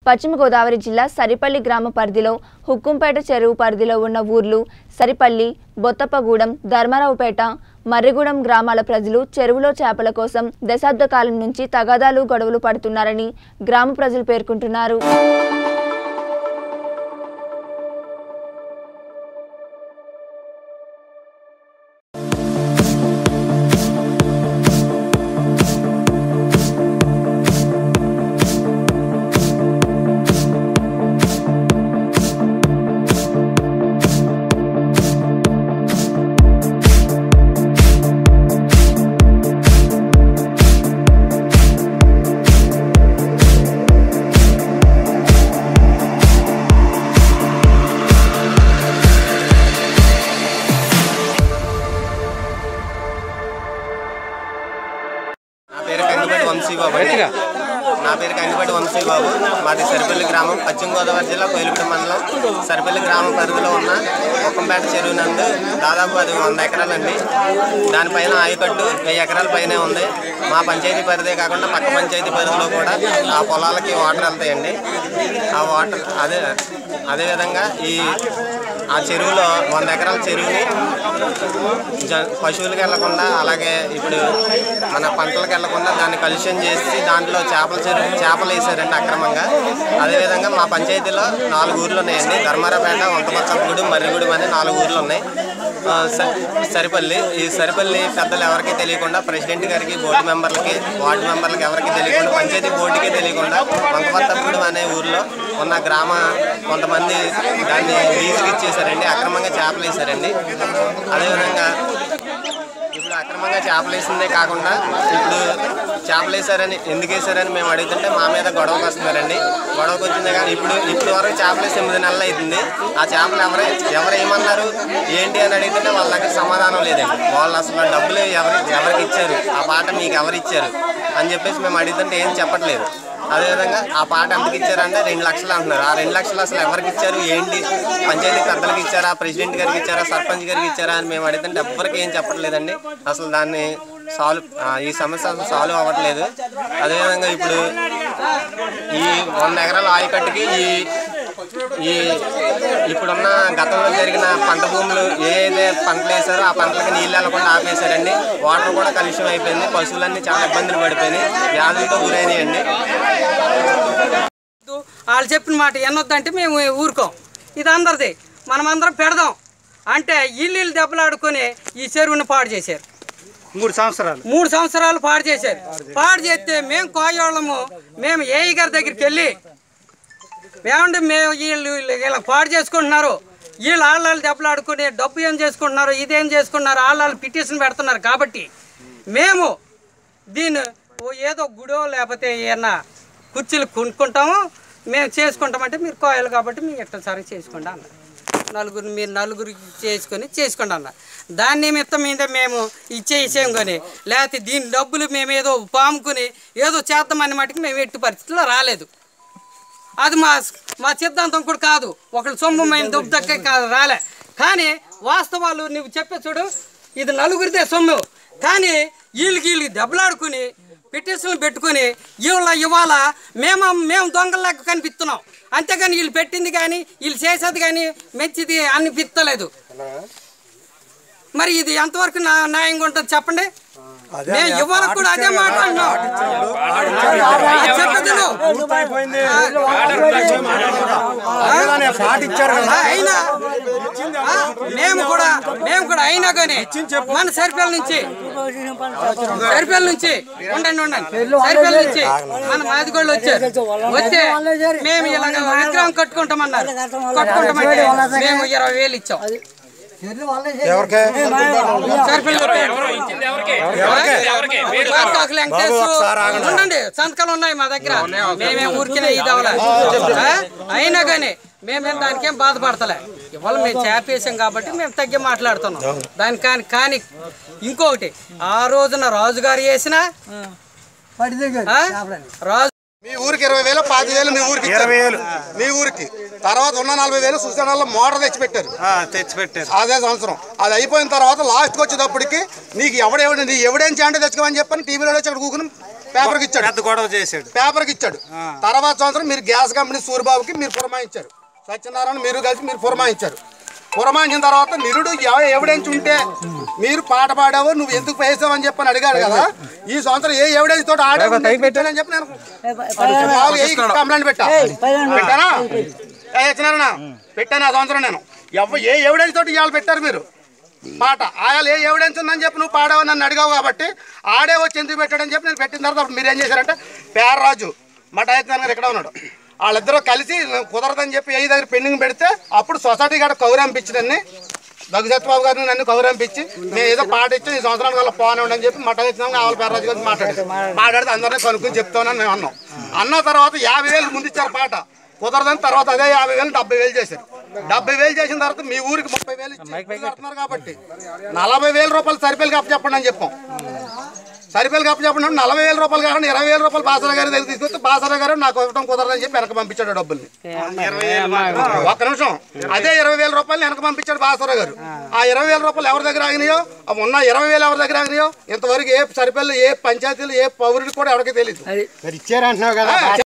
పశ్చిమ గోదావరి జిల్లా సరిపల్లి గ్రామ పరిధిలో హుక్కుంపేట చెరువు పరిధిలో ఉన్న ఊర్లు సరిపల్లి బొత్తప్పగూడెం ధర్మారావుపేట మర్రిగూడెం గ్రామాల ప్రజలు చెరువులో చేపల కోసం దశాబ్ద కాలం నుంచి తగాదాలు గొడవలు పడుతున్నారని గ్రామ ప్రజలు పేర్కొంటున్నారు నా పేరు కంగిపేట వంశీబాబు అండి. నా పేరు కంగిపేట వంశీబాబు మాది సరిపల్లి గ్రామం పశ్చిమ గోదావరి జిల్లా కోయిలగూడ మండలం సరిపల్లి గ్రామం పరిధిలో ఉన్న ఒక్కంపేట చెరువు నందు దాదాపు అది వంద ఎకరాలండి దానిపైన ఆయకట్టు వెయ్యి ఎకరాల పైనే ఉంది మా పంచాయతీ పరిధే కాకుండా పక్క పంచాయతీ పరిధిలో కూడా ఆ పొలాలకి వాటర్ వెళ్తాయండి ఆ వాటర్ అదే అదేవిధంగా ఈ ఆ చెరువులో వంద ఎకరాల చెరువుని జ- పశువులకు వెళ్లకుండా అలాగే ఇప్పుడు మన పంటలకు వెళ్లకుండా దాన్ని కలుషితం చేసి దాంట్లో చేపల చెరువు చేపలు వేసారండి అక్రమంగా అదేవిధంగా మా పంచాయతీలో నాలుగు ఊర్లు ఉన్నాయండి ధర్మారపేట వంతపచ్చప్పగూడి మర్రిగూడెం అని నాలుగు ఊర్లు ఉన్నాయి ఆ, స- సరిపల్లి ఈ సరిపల్లి పెద్దలు ఎవరికీ తెలియకుండా ప్రెసిడెంట్ గారికి బోర్డు మెంబర్లకి వార్డు మెంబర్లకి ఎవరికి తెలియకుండా పంచాయతీ బోర్డుకి తెలియకుండా వంకపత్తగూడెం అనే ఊర్లో ఉన్న గ్రామ కొంతమంది దాన్ని లీజుకి ఇచ్చేసారండి అక్రమంగా చేపలు వేసారండి అదేవిధంగా ఇప్పుడు అక్రమంగా చేపలు వేసిందే కాకుండా ఇప్పుడు చేపలు వేసారని ఎందుకు వేసారని మేము అడుగుతుంటే మా మీద గొడవకు వస్తున్నారండి గొడవకు వచ్చింది కానీ ఇప్పుడు ఇప్పుడు వరకు చేపలు వేసి ఎనిమిది నెలలు అవుతుంది ఆ చేపలు ఎవరు ఎవరు ఏమన్నారు ఏంటి అని అడుగుతుంటే వాళ్ళ దగ్గర సమాధానం లేదండి వాళ్ళు అసలు డబ్బులు ఎవరు ఎవరికి ఇచ్చారు ఆ పాట మీకు ఎవరు ఇచ్చారు అని చెప్పేసి మేము అడుగుతుంటే ఏం చెప్పట్లేదు అదేవిధంగా ఆ పాట ఎంతకి ఇచ్చారంటే రెండు లక్షలు అంటున్నారు ఆ రెండు లక్షలు అసలు ఎవరికి ఇచ్చారు ఏంటి పంచాయతీ పెద్దలకు ఇచ్చారా ప్రెసిడెంట్ గారికి ఇచ్చారా సర్పంచ్ గారికి ఇచ్చారా అని మేము అడిగితే ఎవరికి ఏం చెప్పట్లేదండి అసలు దాన్ని సాల్వ్ ఆ, ఈ సమస్య అసలు సాల్వ్ అవ్వట్లేదు అదేవిధంగా ఇప్పుడు ఈ వంద ఎకరాల ఆయకట్టుకి ఈ ఈ ఇప్పుడున్న గతంలో జరిగిన పంట భూములు ఏ అయితే పంటలు వేసారో ఆ పంటలకి నీళ్ళు వెళ్లకుండా ఆపేశారండి వాటర్ కూడా కలుషితం అయిపోయింది పశువులన్నీ చాలా ఇబ్బందులు పడిపోయినాయి వ్యాధులతో గురైనాయండి వాళ్ళు చెప్పిన మాట ఎన్నొద్దంటే మేము ఊరుకోం ఇది అందరిది మనమందరం పెడదాం అంటే ఇల్లు ఇల్లు దెబ్బలాడుకొని ఈ చెరువుని పాడు చేశారు మూడు సంవత్సరాలు మూడు సంవత్సరాలు పాడు చేశారు పాడు చేస్తే మేము కోయోళ్ళము మేము ఏఈ గారి దగ్గరికి వెళ్ళి ఏమంటే మేము వీళ్ళు వీళ్ళకి పాడు చేసుకుంటున్నారు వీళ్ళు ఆళ్ళాళ్ళు దెబ్బలాడుకుని డబ్బు ఏం చేసుకుంటున్నారు ఇదేం చేసుకుంటున్నారు ఆళ్ళాళ్ళు పిటిషన్ పెడుతున్నారు కాబట్టి మేము దీన్ని ఓ ఏదో గుడో లేకపోతే ఏమన్నా కుర్చీలు కొనుక్కుంటాము మేము చేసుకుంటామంటే మీరు కోయాలి కాబట్టి మీరు ఎట్లా సరే చేసుకోండి అన్నారు నలుగురు మీరు నలుగురికి చేసుకొని చేసుకోండి అన్న దాని నిమిత్తం మీద మేము ఇచ్చేసాం కానీ లేకపోతే దీని డబ్బులు మేము ఏదో పాముకుని ఏదో చేద్దామని మటుకు మేము ఎట్టి పరిస్థితుల్లో రాలేదు అది మా మా సిద్ధాంతం కూడా కాదు ఒకళ్ళు సొమ్ముమైన దుబ్బు దక్క కాదు రాలే కానీ వాస్తవాలు నువ్వు చెప్పే చూడు ఇది నలుగురిదే సొమ్ము కానీ వీళ్ళకి వీళ్ళకి దెబ్బలాడుకుని పిటిషన్లు పెట్టుకుని ఇవాళ ఇవాళ మేము మేము దొంగలాగా కనిపిస్తున్నాం అంతేగాని వీళ్ళు పెట్టింది కానీ వీళ్ళు చేసేది కానీ మంచిది అనిపిస్తలేదు మరి ఇది ఎంతవరకు నా న్యాయంగా ఉంటుంది చెప్పండి మేము ఇవాళ కూడా అదే మాట్లాడినాం అది చెప్పదు నువ్వు. పాట ఇచ్చారు కదా ఆ, అయినా ఆ, మేము కూడా మేము కూడా అయినా కానీ మన సరిపల్ల నుంచి సరిపల్ల నుంచి ఉండండి ఉండండి సరిపల్ల నుంచి మన మాదిగోళ్ళు వచ్చారు వస్తే మేము ఇలాగ విగ్రహం కట్టుకుంటామన్నారు కట్టుకుంటామంటే మేము ఇరవై వేలు ఇచ్చాం ఎవరికే ఉండండి సంతకాలు ఉన్నాయి మా దగ్గర మేమే ఊరికినే ఇది అవలే ఆ? అయినా కానీ మేమేం దానికేం బాధపడతలే ఇవాళ మేము చేపేసాం కాబట్టి మేము తగ్గి మాట్లాడుతున్నాం దాని కానీ కానీ ఇంకొకటి ఆ రోజున రాజుగారు వేసిన రాజు మీ ఊరికి ఇరవై వేలు పాతి వేలు మీ ఊరికి ఇచ్చారు. ఇరవై వేలు. మీ ఊరికి తర్వాత ఉన్న నలభై వేలు సుశానాల్లో మోటార్ తెచ్చి పెట్టారు తెచ్చి పెట్టారు అదే సంవత్సరం అది అయిపోయిన తర్వాత లాస్ట్కి వచ్చేటప్పటికి నీకు ఎవడెవడు నీ ఎవిడెన్స్ అంటే తెచ్చుకోమని చెప్పని టీవీలో వచ్చి అక్కడ కూకుని పేపర్కి ఇచ్చాడు పెద్ద గొడవ చేశాడు పేపర్కి ఇచ్చాడు తర్వాత సంవత్సరం మీరు గ్యాస్ కంపెనీ సూరిబాబుకి మీరు పురమాయించారు సత్యనారాయణ మీరు కలిసి మీరు పురమాయించారు పురమాయించిన తర్వాత నిరుడు ఎవ- ఎవిడెన్స్ ఉంటే మీరు పాట పాడావో నువ్వు ఎందుకు వేసావు అని చెప్పని అడిగాడు కదా ఈ సంవత్సరం ఏ ఎవిడెన్స్ తోటి ఆడావు అని చెప్పి నేను మామూలుగా ఏ కంప్లైంట్ పెట్టా పెట్టానా ఏ సత్యనారాయణ పెట్టాను ఆ సంవత్సరం నేను ఎవ ఏ ఎవిడెన్స్ తోటి ఇవాళ పెట్టారు మీరు పాట ఆయన ఏ ఎవిడెన్స్ ఉందని చెప్పి నువ్వు పాడావని నన్ను అడిగావు కాబట్టి ఆడే వచ్చి ఎందుకు పెట్టాడని చెప్పి నేను పెట్టిన తర్వాత అప్పుడు మీరు ఏం చేశారంటే పేర్రాజు మా డైరెక్టర్ గారు ఇక్కడ ఉన్నాడు వాళ్ళిద్దరూ కలిసి కుదరదని చెప్పి ఏ దగ్గర పెండింగ్ పెడితే అప్పుడు సొసైటీ కాడ కౌరంపించిందని దగ్గు సత్యబాబు గారిని నన్ను కౌరంపించి మేము ఏదో పాట ఇచ్చి ఈ సంవత్సరానికి వల్ల పోనే అని చెప్పి మట ఇచ్చినాం ఆవుల పేర్రాజు గారికి మాట్లాడారు మాట్లాడితే అందరినీ కనుక్కొని చెప్తానని మేము అన్నాం అన్న తర్వాత యాభై వేలు ముందు ఇచ్చారు పాట కుదరదని తర్వాత అదే యాభై వేలు డెబ్బై వేలు చేశారు డెబ్బై వేలు చేసిన తర్వాత మీ ఊరికి ముప్పై వేలు ఇచ్చి ఇల్లు కడుతున్నారు కాబట్టి నలభై వేల రూపాయలు సరిపేలు కప్ప చెప్పండి అని చెప్పాం సరిపేలు కప్ప చెప్పండి అంటే నలభై వేల రూపాయలు కాకుండా ఇరవై వేల రూపాయలు బాసర గారి దగ్గర తీసుకొస్తే బాసర గారు నాకు ఇవ్వడం కుదరదని చెప్పి వెనక పంపించాడు డబ్బుల్ని ఒక్క నిమిషం అదే ఇరవై వేల రూపాయలు వెనక పంపించాడు బాసర గారు ఆ ఇరవై వేల రూపాయలు ఎవరి దగ్గర ఆగినాయో ఆ ఉన్న ఇరవై వేలు ఎవరి దగ్గర ఆగినాయో ఇంతవరకు ఏ సరిపల్లి ఏ పంచాయతీలు ఏ పౌరుడికి కూడా ఎవరికి తెలియదు మరి ఇచ్చారంటున్నావు కదా